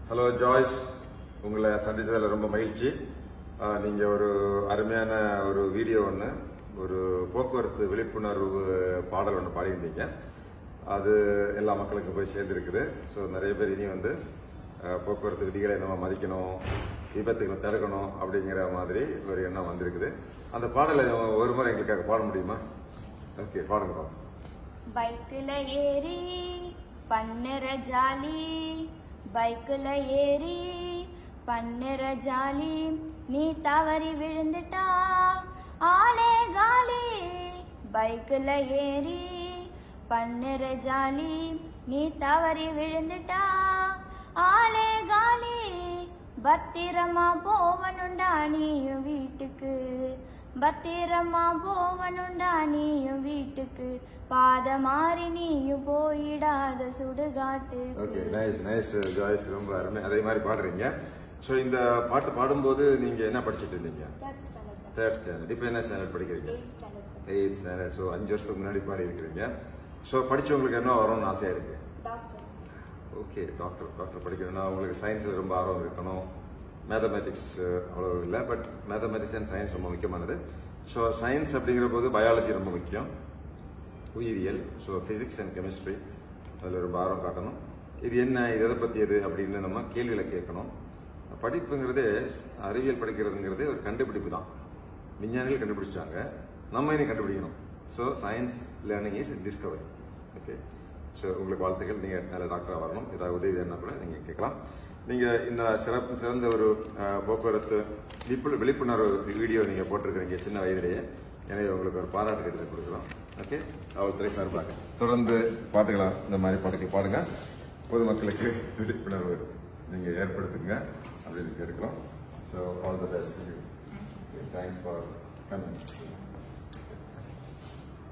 hello Joyce உங்களை சந்தித்ததில் ரொம்ப மகிழ்ச்சி ஆஹ், நீங்க ஒரு அருமையான ஒரு வீடியோ ஒன்று ஒரு போக்குவரத்து விழிப்புணர்வு பாடல் ஒன்று பாடியிருந்தீங்க அது எல்லா மக்களுக்கும் போய் சேர்ந்துருக்குது ஸோ நிறைய பேர் இனி வந்து ஆஹ், போக்குவரத்து விதிகளை நம்ம மதிக்கணும் விபத்துகளை தடுக்கணும் அப்படிங்கிற மாதிரி ஒரு எண்ணம் வந்திருக்குது அந்த பாடலை ஒரு முறை எங்களுக்காக பாட முடியுமா ஓகே பாடுங்க பாருங்க பைக்குல ஏறி பண்ணுற ஜாலி பைக்குல ஏறி பண்ணுற ஜாலி நீ தவறி விழுந்துட்டா ஆளே காலி பைக்குல ஏறி பண்ணுற ஜாலி நீ தவறி விழுந்துட்டா ஆளே காலி பத்திரமா போவனுண்டா நீயும் வீட்டுக்கு பத்திரமா போவனுண்டா நீயும் வீட்டுக்கு பாத மாறி நீயும் போயிடாத ஓகே சுடுகாட்டுக்கு நைஸ் நைஸ் ஜாய்ஸ் ரொம்ப அருமை அதே மாதிரி பாடுறீங்க ஸோ இந்த பாட்டு பாடும்போது நீங்க என்ன படிச்சிட்டு இருந்தீங்க தேர்ட் ஸ்டாண்டர்ட் இப்போ என்ன ஸ்டாண்டர்ட் படிக்கிறீங்க எயித் ஸ்டாண்டர்ட் ஸோ அஞ்சு வருஷத்துக்கு முன்னாடி பாடி இருக்கிறீங்க ஸோ படிச்சவங்களுக்கு என்ன வரும்னு ஆசையா இருக்கு ஓகே டாக்டர் டாக்டர் படிக்கணும்னா உங்களுக்கு சயின்ஸில் ரொம்ப ஆர்வம் இருக்கணும் மேத்தமேட்டிக்ஸ் அவ்வளோ இல்லை பட் மேத்தமேட்டிக்ஸ் அண்ட் சயின்ஸ் ரொம்ப முக்கியமானது ஸோ சயின்ஸ் அப்படிங்கிற போது பயாலஜி ரொம்ப முக்கியம் உயிரியல் ஸோ ஃபிசிக்ஸ் அண்ட் கெமிஸ்ட்ரி அதில் ரொம்ப ஆர்வம் காட்டணும் இது என்ன இது எதை பற்றியது அப்படின்னு நம்ம கேள்விகளை கேட்கணும் படிப்புங்கிறதே அறிவியல் படிக்கிறதுங்கிறதே ஒரு கண்டுபிடிப்பு தான் விஞ்ஞானிகள் கண்டுபிடிச்சிட்டாங்க நம்ம இனி கண்டுபிடிக்கணும் so science learning is discovery okay so உங்களுக்கு வாழ்த்துக்கள் நீங்கள் நல்ல டாக்டராக வரணும் ஏதாவது உதவி வேணும்னா கூட நீங்கள் கேட்கலாம் நீங்கள் இந்த சிறப்பு சிறந்த ஒரு அஹ், போக்குவரத்து விழிப்பு விழிப்புணர்வு வீடியோ நீங்கள் போட்டிருக்கிறீங்க சின்ன வயதிலேயே எனவே உங்களுக்கு ஒரு பாராட்டு கடிதம் கொடுக்குறோம் ஓகே காவல்துறை சார்பாக தொடர்ந்து பாட்டுகளா இந்த மாதிரி பாட்டுகள் பாடுங்க பொதுமக்களுக்கு விழிப்புணர்வு நீங்கள் ஏற்படுத்துங்க அப்படின்னு கேட்குறோம் so all the best thanks for coming